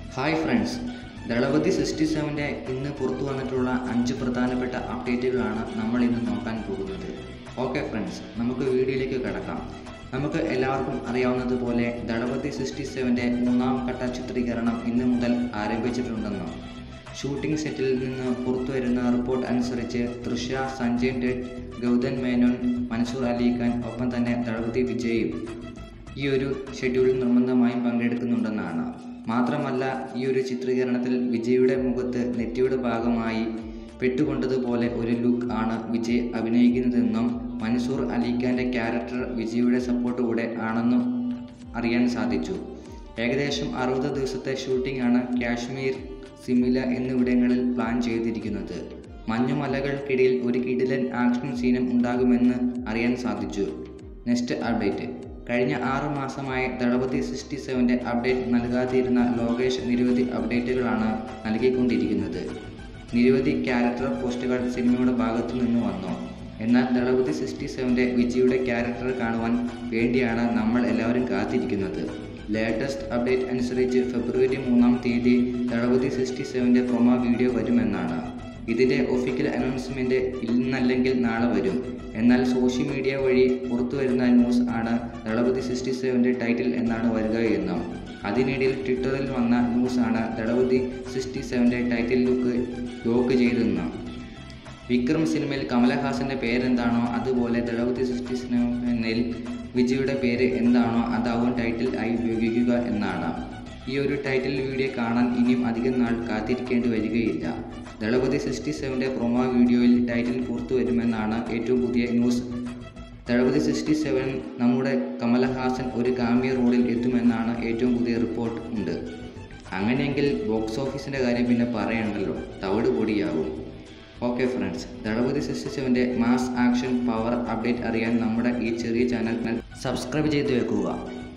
hi friends Thalapathy sixty സെവൻ്റെ ഇന്ന് പുറത്തു വന്നിട്ടുള്ള അഞ്ച് പ്രധാനപ്പെട്ട അപ്ഡേറ്റുകളാണ് നമ്മൾ ഇന്ന് നോക്കാൻ പോകുന്നത് ഓക്കെ ഫ്രണ്ട്സ് നമുക്ക് വീഡിയോയിലേക്ക് കിടക്കാം നമുക്ക് എല്ലാവർക്കും അറിയാവുന്നതുപോലെ ദളപതി സിക്സ്റ്റി സെവൻ്റെ മൂന്നാം ഘട്ട ചിത്രീകരണം ഇന്ന് മുതൽ ആരംഭിച്ചിട്ടുണ്ടെന്ന് ഷൂട്ടിംഗ് സെറ്റിൽ നിന്ന് പുറത്തു വരുന്ന റിപ്പോർട്ട് അനുസരിച്ച് തൃഷ സഞ്ജയ് ദത്ത് ഗൗതം മേനോൻ മൻസൂർ അലി ഖാൻ ഒപ്പം തന്നെ ദളപതി വിജയും ഈ ഒരു ഷെഡ്യൂളിൽ നിർബന്ധമായും പങ്കെടുക്കുന്നുണ്ടെന്നാണ് മാത്രമല്ല ഈ ഒരു ചിത്രീകരണത്തിൽ വിജയുടെ മുഖത്ത് നെറ്റിയുടെ ഭാഗമായി പെട്ടുകൊണ്ടതുപോലെ ഒരു ലുക്ക് ആണ് വിജയ് അഭിനയിക്കുന്നതെന്നും മൻസൂർ അലിഖാൻ്റെ ക്യാരക്ടർ വിജയുടെ സപ്പോർട്ടോടെ ആണെന്നും അറിയാൻ സാധിച്ചു ഏകദേശം അറുപത് ദിവസത്തെ ഷൂട്ടിംഗ് ആണ് കാശ്മീർ സിമില എന്നിവിടങ്ങളിൽ പ്ലാൻ ചെയ്തിരിക്കുന്നത് മഞ്ഞുമലകൾക്കിടയിൽ ഒരു കിടിലൻ ആക്ഷൻ സീനും ഉണ്ടാകുമെന്ന് അറിയാൻ സാധിച്ചു നെക്സ്റ്റ് അപ്ഡേറ്റ് കഴിഞ്ഞ ആറ് മാസമായി ദളപതി സിക്സ്റ്റി സെവൻ്റെ അപ്ഡേറ്റ് നൽകാതിരുന്ന ലോകേഷ് നിരവധി അപ്ഡേറ്റുകളാണ് നൽകിക്കൊണ്ടിരിക്കുന്നത് നിരവധി ക്യാരക്ടർ പോസ്റ്റുകൾ സിനിമയുടെ ഭാഗത്തു നിന്ന് വന്നു എന്നാൽ ദളപതി സിക്സ്റ്റി സെവൻ്റെ വിജയുടെ ക്യാരക്ടർ കാണുവാൻ വേണ്ടിയാണ് നമ്മൾ എല്ലാവരും കാത്തിരിക്കുന്നത് ലേറ്റസ്റ്റ് അപ്ഡേറ്റ് അനുസരിച്ച് ഫെബ്രുവരി മൂന്നാം തീയതി ദളപതി സിക്സ്റ്റി സെവൻ്റെ പ്രൊമോ വീഡിയോ വരുമെന്നാണ് ഇതിൻ്റെ ഒഫീഷ്യൽ അനൗൺസ്മെൻറ്റ് ഇന്നല്ലെങ്കിൽ നാളെ വരും എന്നാൽ സോഷ്യൽ മീഡിയ വഴി പുറത്തു വരുന്ന ന്യൂസ് ആണ് ദളപതി സിക്സ്റ്റി സെവൻ്റെ ടൈറ്റിൽ എന്നാണ് വരിക എന്നും അതിനിടയിൽ ട്വിറ്ററിൽ വന്ന ന്യൂസാണ് ദളപതി സിക്സ്റ്റി സെവൻ്റെ ടൈറ്റിൽ ലുക്ക് ലോക്ക് ചെയ്തെന്ന് വിക്രം സിനിമയിൽ കമലഹാസൻ്റെ പേരെന്താണോ അതുപോലെ ദളപതി സിക്സ്റ്റി സെവനിൽ വിജയുടെ പേര് എന്താണോ അതാവും ടൈറ്റിൽ ആയി ഉപയോഗിക്കുക എന്നാണ് ഈ ഒരു ടൈറ്റിൽ വീഡിയോ കാണാൻ ഇനിയും അധികം നാൾ കാത്തിരിക്കേണ്ടി വരികയില്ല ദളപതി സിക്സ്റ്റി സെവൻ്റെ പ്രൊമോ വീഡിയോയിൽ ടൈറ്റിൽ പുറത്തു വരുമെന്നാണ് ഏറ്റവും പുതിയ ന്യൂസ് ദളപതി സിക്സ്റ്റി സെവൻ നമ്മുടെ കമലഹാസൻ ഒരു കാമ്യ റോളിൽ എത്തുമെന്നാണ് ഏറ്റവും പുതിയ റിപ്പോർട്ട് ഉണ്ട് അങ്ങനെയെങ്കിൽ ബോക്സ് ഓഫീസിൻ്റെ കാര്യം പിന്നെ പറയണ്ടല്ലോ തവിട് പൊടിയാവും ഓക്കെ ഫ്രണ്ട്സ് ദളപതി സിക്സ്റ്റി സെവൻ്റെ മാസ് ആക്ഷൻ പവർ അപ്ഡേറ്റ് അറിയാൻ നമ്മുടെ ഈ ചെറിയ ചാനൽ സബ്സ്ക്രൈബ് ചെയ്ത് വെക്കുക